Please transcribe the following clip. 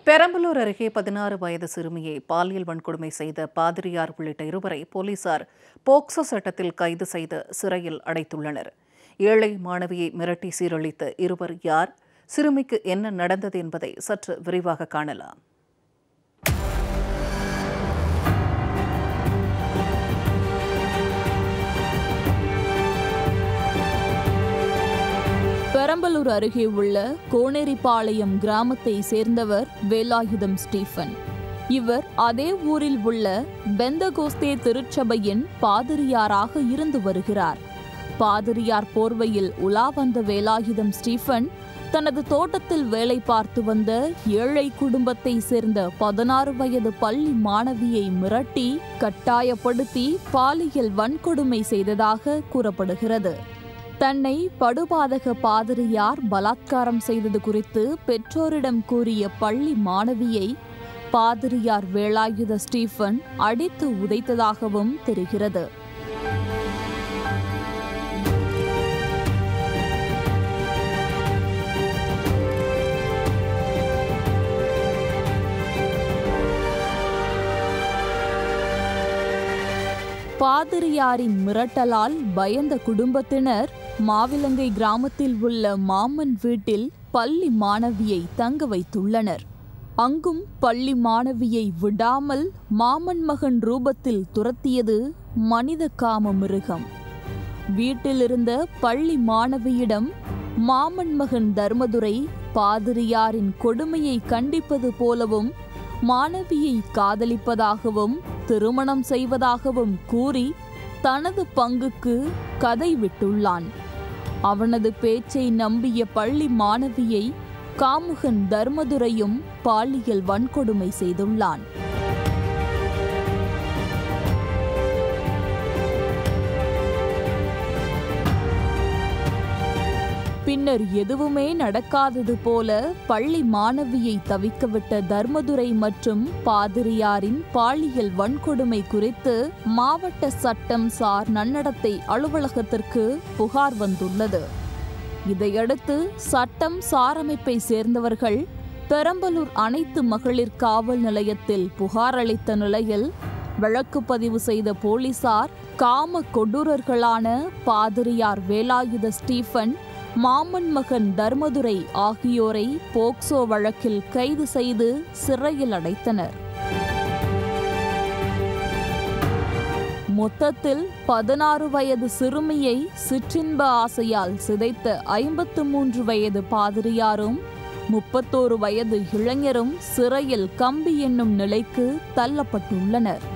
பெரம்பலூர் அருகே பதினாறு வயது சிறுமியை பாலியல் வன்கொடுமை செய்த பாதிரியார் உள்ளிட்ட இருவரை போலீசார் போக்சோ சட்டத்தில் கைது செய்து சிறையில் அடைத்துள்ளனர் ஏழை மாணவியை மிரட்டி சீரழித்த இருவர் யார் சிறுமிக்கு என்ன நடந்தது என்பதை சற்று விரிவாக காணலாம் பெரம்பலூர் அருகே உள்ள கோனேரிப்பாளையம் கிராமத்தை சேர்ந்தவர் வேலாயுதம் ஸ்டீஃபன் இவர் அதே ஊரில் உள்ள பெந்தகோஸ்தே திருச்சபையின் பாதிரியாராக இருந்து வருகிறார் பாதிரியார் போர்வையில் உலா வந்த வேலாயுதம் ஸ்டீஃபன் தனது தோட்டத்தில் வேலை பார்த்து வந்த ஏழை குடும்பத்தை சேர்ந்த பதினாறு வயது பள்ளி மாணவியை மிரட்டி கட்டாயப்படுத்தி பாலியல் வன்கொடுமை செய்ததாக கூறப்படுகிறது தன்னை படுபாதக பாதிரியார் பலாத்காரம் செய்தது குறித்து பெற்றோரிடம் கூறிய பள்ளி மாணவியை பாதிரியார் வேலாயுத ஸ்டீஃபன் அடித்து உதைத்ததாகவும் தெரிகிறது பாதிரியாரின் மிரட்டலால் பயந்த குடும்பத்தினர் மாவிலங்கை கிராமத்தில் உள்ள மாமன் வீட்டில் பள்ளி மாணவியை தங்க வைத்துள்ளனர் அங்கும் பள்ளி மாணவியை விடாமல் மாமன் மகன் ரூபத்தில் துரத்தியது மனித காம மிருகம் வீட்டிலிருந்த பள்ளி மாணவியிடம் மாமன் மகன் தர்மதுரை பாதிரியாரின் கொடுமையை கண்டிப்பது போலவும் மாணவியை காதலிப்பதாகவும் திருமணம் செய்வதாகவும் கூறி தனது பங்குக்கு கதை விட்டுள்ளான் அவனது பேச்சை நம்பிய பள்ளி மாணவியை காமுகன் தர்மதுரையும் பாலியல் வன்கொடுமை செய்துள்ளான் பின்னர் எதுவுமே நடக்காதது போல பள்ளி மாணவியை தவிக்கவிட்ட தர்மதுரை மற்றும் பாதிரியாரின் பாலியல் வன்கொடுமை குறித்து மாவட்ட சட்டம் சார் நன்னடத்தை அலுவலகத்திற்கு புகார் வந்துள்ளது இதையடுத்து சட்டம் சாரமைப்பை சேர்ந்தவர்கள் பெரம்பலூர் அனைத்து மகளிர் காவல் நிலையத்தில் புகார் அளித்த நிலையில் வழக்கு பதிவு செய்த போலீசார் காம கொடூரர்களான பாதிரியார் வேலாயுத ஸ்டீஃபன் மாமன் மகன் தர்மதுரை ஆகியோரை போக்சோ வழக்கில் கைது செய்து சிறையில் அடைத்தனர் மொத்தத்தில் பதினாறு வயது சிறுமியை சிற்றின்ப ஆசையால் சிதைத்த ஐம்பத்து மூன்று வயது பாதிரியாரும் முப்பத்தோரு வயது இளைஞரும் சிறையில் கம்பி என்னும் நிலைக்கு தள்ளப்பட்டுள்ளனர்